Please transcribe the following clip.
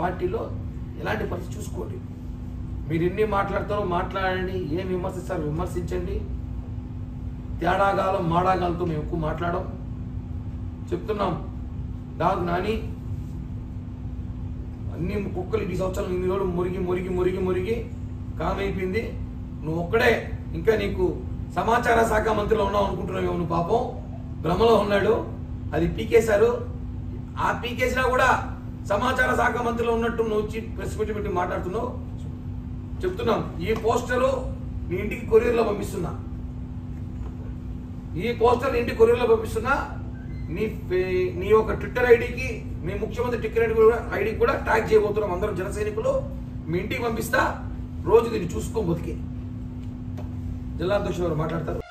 పార్టీలో ఎలాంటి పరిస్థితి చూసుకోండి మీరు ఎన్ని మాట్లాడతారో మాట్లాడండి ఏం విమర్శిస్తారో విమర్శించండి తేడాగాలం మాడాగాలతో మేము ఎక్కువ మాట్లాడం చెప్తున్నాం డాగ్ నాని అన్ని కుక్కలు ఈ సంవత్సరాలు ఇన్ని రోజులు మురిగి మురిగి మురిగి మురిగి కామైపోయింది నువ్వు ఒక్కడే ఇంకా నీకు సమాచార శాఖ మంత్రిలో ఉన్నావు అనుకుంటున్నావు నువ్వు పాపం భ్రమలో ఉన్నాడు అది పీకేశారు ఆ పీకేసినా కూడా సమాచార శాఖ మంత్రిలో ఉన్నట్టు నువ్వు వచ్చి ప్రెస్ మీట్ పెట్టి మాట్లాడుతున్నావు చెప్తున్నాం ఈ పోస్టరు నీ ఇంటికి కొరియర్లో పంపిస్తున్నా ఈ పోస్టర్ ఇంటి కొరియర్లో పంపిస్తున్నా నీ ఫే- నీ యొక్క ట్విట్టర్ ఐడికి మీ ముఖ్యమంత్రి ట్విట్టర్ ఐడి కూడా ఐడికి కూడా ట్యాగ్ చేయబోతున్నాం అందరం జన సైనికులు మీ ఇంటికి పంపిస్తా రోజు దీన్ని చూసుకో బతికి జిల్లా అధ్యక్షుడు గారు మాట్లాడతారు